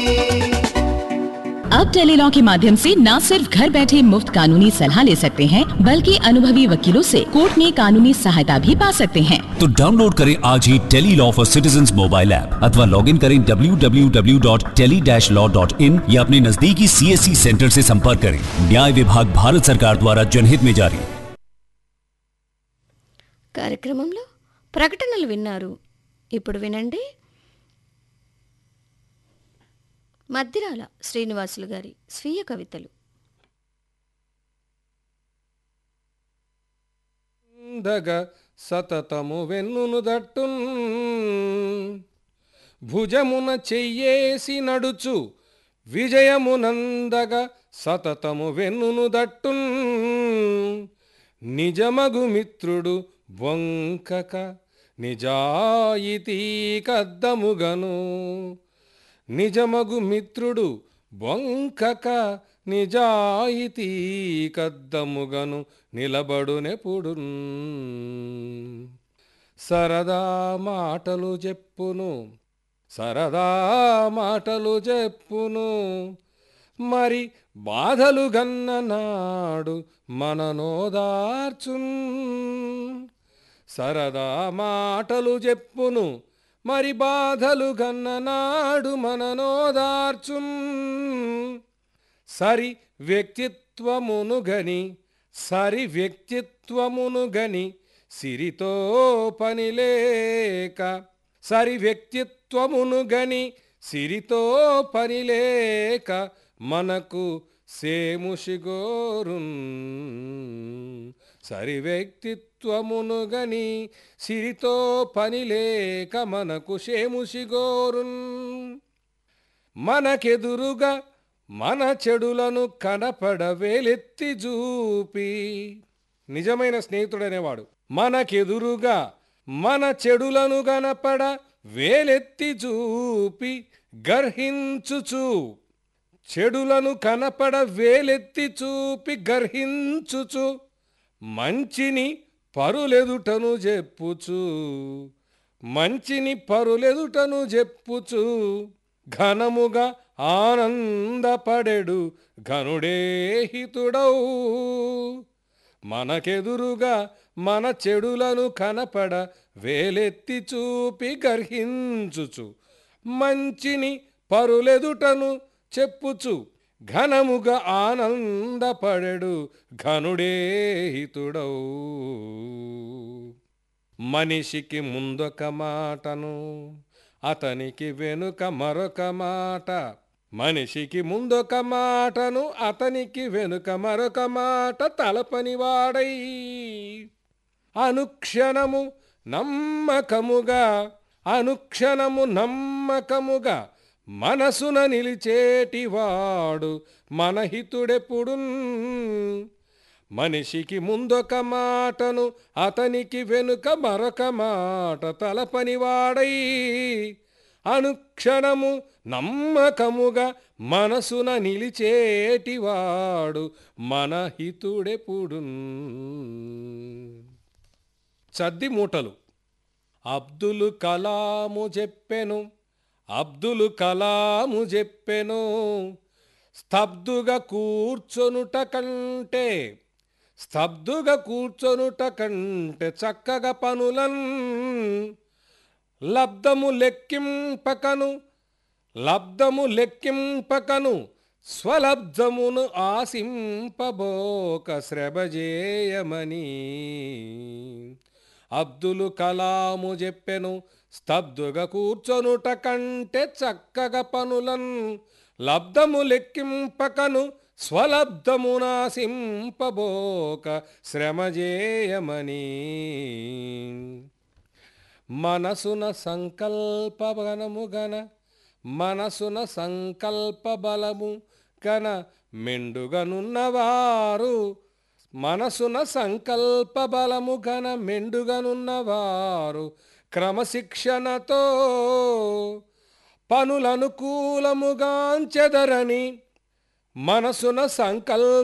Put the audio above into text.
अब टेलीलॉ के माध्यम से न सिर्फ घर बैठे मुफ्त कानूनी सलाह ले सकते हैं बल्कि अनुभवी वकीलों से कोर्ट में कानूनी सहायता भी पा सकते हैं तो डाउनलोड करें आज ही tele law for citizen mobile app अथवा लॉग इन करें www.tele-law.in या अपने नजदीकी सीएससी सेंटर से संपर्क करें न्याय विभाग भारत सरकार द्वारा जनहित में जारी కార్యక్రమంలో ప్రకటనలు విన్నారు ఇప్పుడు వినండి మద్దిరాల శ్రీనివాసులు గారి స్వీయ కవితలు దగ సతతము వెన్నును దట్టున్ భుజమున చెయ్యేసి నడుచు విజయమునందగ సతతము వెన్నును దట్టున్ నిజమగు మిత్రుడు బొంకక నిజాయితీ కద్దముగను నిజమగు మిత్రుడు బొంకక నిజాయితీ కద్దముగను నిలబడునెప్పుడు సరదా మాటలు చెప్పును సరదా మాటలు చెప్పును మరి బాధలు గన్న నాడు మననోదార్చున్ సరదా మాటలు చెప్పును మరి బాధలు గన్న నాడు మననోదార్చున్ సరి వ్యక్తిత్వమును గని సరి వ్యక్తిత్వమును గని సిరితో పనిలేక సరి వ్యక్తిత్వమును గని సిరితో పనిలేక మనకు సేముషిగోరున్ సరి వ్యక్తిత్వమును గని సిరితో పనిలేక మనకు సేముషిగోరున్ మనకెదురుగా మన చెడులను కనపడ వేలెత్తి చూపి నిజమైన స్నేహితుడనేవాడు మనకెదురుగా మన చెడులను కనపడ వేలెత్తి చూపి గర్హించుచు చెడులను కనపడ వేలెత్తి చూపి గర్హించుచు మంచిని పరులెదుటను చెప్పుచు మంచిని పరులెదుటను చెప్పుచు ఘనముగా ఆనందపడెడు ఘనుడే హితుడౌ మనకెదురుగా మన చెడులను కనపడ వేలెత్తి చూపి గర్హించుచు మంచిని పరులెదుటను చెప్పుచు ఘనముగా ఆనందపడెడు ఘనుడే హితుడౌ మనిషికి ముందొక మాటను అతనికి వెనుక మరొక మాట మనిషికి ముందొక మాటను అతనికి వెనుక మరొక మాట తలపనివాడై అనుక్షణము నమ్మకముగా అనుక్షణము నమ్మకముగా మనసున నిలిచేటివాడు మన హితుడెప్పుడున్ మనిషికి ముందొక మాటను అతనికి వెనుక మరొక మాట తలపనివాడై అనుక్షణము నమ్మకముగా మనసున నిలిచేటివాడు మన హితుడెప్పుడు చద్ది మూటలు అబ్దులు కలాము చెప్పెను అబ్దులు కలాము చెప్పెను స్తబ్దుగా కూర్చొనుట కంటే స్తబ్దుగా కూర్చొనుట కంటే చక్కగా పనులన్ లబ్ధము లెక్కింపకను లబ్ధము లెక్కింపకను స్వలబ్ధమును ఆశింపబోక శ్రభజేయమని అబ్దులు కలాము చెప్పెను స్తబ్దుగా కూర్చొనుట కంటే చక్కగా పనులన్ లబ్ధము లెక్కింపకను స్వలబ్ధమునాసింపబోక శ్రమజేయమని మనసున సంకల్ప బలము గన మనసున సంకల్ప బలము గన మెండుగనున్నవారు మనసున సంకల్ప బలము గన మెండుగనున్నవారు క్రమశిక్షణతో పనులనుకూలముగాంచెదరని మనసున సంకల్ప